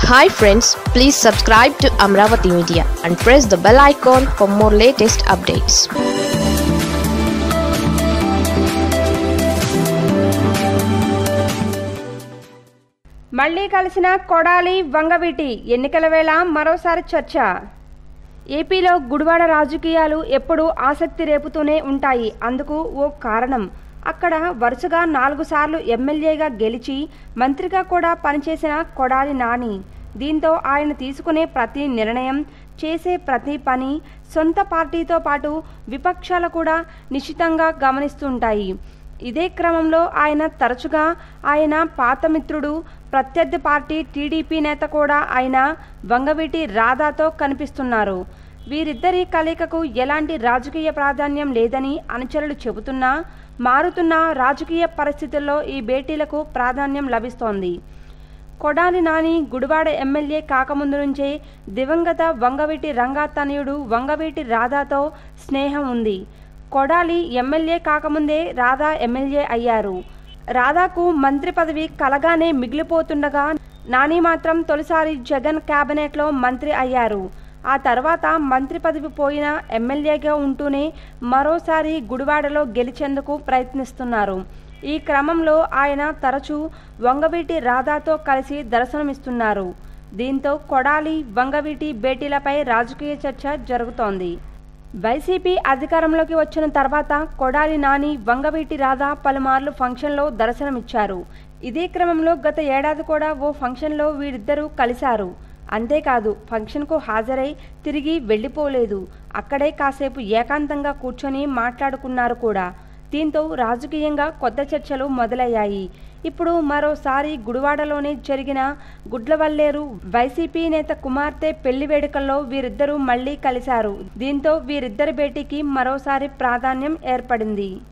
hi friends please subscribe to Amaravati media and press the bell icon for more latest updates మళ్లీ కలిసిన కొడాలి వంగవీటి ఎన్నికల వేళ మరోసారి చర్చ ఏపీలో గుడివాడ రాజకీయాలు ఎప్పుడూ ఆసక్తి రేపుతూనే ఉంటాయి అందుకు ఓ కారణం అక్కడ వరుసగా నాలుగు సార్లు ఎమ్మెల్యేగా గెలిచి మంత్రిగా కూడా పనిచేసిన కొడాలి నాని దీంతో ఆయన తీసుకునే ప్రతి నిర్ణయం చేసే ప్రతి పని సొంత పార్టీతో పాటు విపక్షాలు కూడా నిశితంగా గమనిస్తుంటాయి ఇదే క్రమంలో ఆయన తరచుగా ఆయన పాత మిత్రుడు ప్రత్యర్థి పార్టీ టీడీపీ నేత కూడా ఆయన వంగవీటి రాధాతో కనిపిస్తున్నారు వీరిద్దరి కలయికకు ఎలాంటి రాజకీయ ప్రాధాన్యం లేదని అనుచరులు చెబుతున్నా మారుతున్న రాజకీయ పరిస్థితుల్లో ఈ భేటీలకు ప్రాధాన్యం లభిస్తోంది కొడాలి నాని గుడివాడ ఎమ్మెల్యే కాకముందు నుంచే దివంగత వంగవీటి రంగా తనయుడు వంగవీటి రాధాతో స్నేహం ఉంది కొడాలి ఎమ్మెల్యే కాకముందే రాధా ఎమ్మెల్యే అయ్యారు రాధాకు మంత్రి పదవి కలగానే మిగిలిపోతుండగా నాని మాత్రం తొలిసారి జగన్ కేబినెట్లో మంత్రి అయ్యారు ఆ తర్వాత మంత్రి పదవి పోయిన ఎమ్మెల్యేగా ఉంటూనే మరోసారి గుడివాడలో గెలిచేందుకు ప్రయత్నిస్తున్నారు ఈ క్రమంలో ఆయన తరచూ వంగవీటి రాధాతో కలిసి దర్శనమిస్తున్నారు దీంతో కొడాలి వంగవీటి భేటీలపై రాజకీయ చర్చ జరుగుతోంది వైసీపీ అధికారంలోకి వచ్చిన తర్వాత కొడాలి నాని వంగవీటి రాధా పలుమార్లు ఫంక్షన్లో దర్శనమిచ్చారు ఇదే క్రమంలో గత ఏడాది కూడా ఓ ఫంక్షన్లో వీరిద్దరూ కలిశారు అంతేకాదు ఫంక్షన్కు హాజరై తిరిగి వెళ్ళిపోలేదు అక్కడే కాసేపు ఏకాంతంగా కూర్చొని మాట్లాడుకున్నారు కూడా దీంతో రాజకీయంగా కొత్త చర్చలు మొదలయ్యాయి ఇప్పుడు మరోసారి గుడివాడలోనే జరిగిన గుడ్లవల్లేరు వైసీపీ నేత కుమార్తె పెళ్లి వేడుకల్లో వీరిద్దరూ మళ్లీ కలిశారు దీంతో వీరిద్దరి భేటీకి మరోసారి ప్రాధాన్యం ఏర్పడింది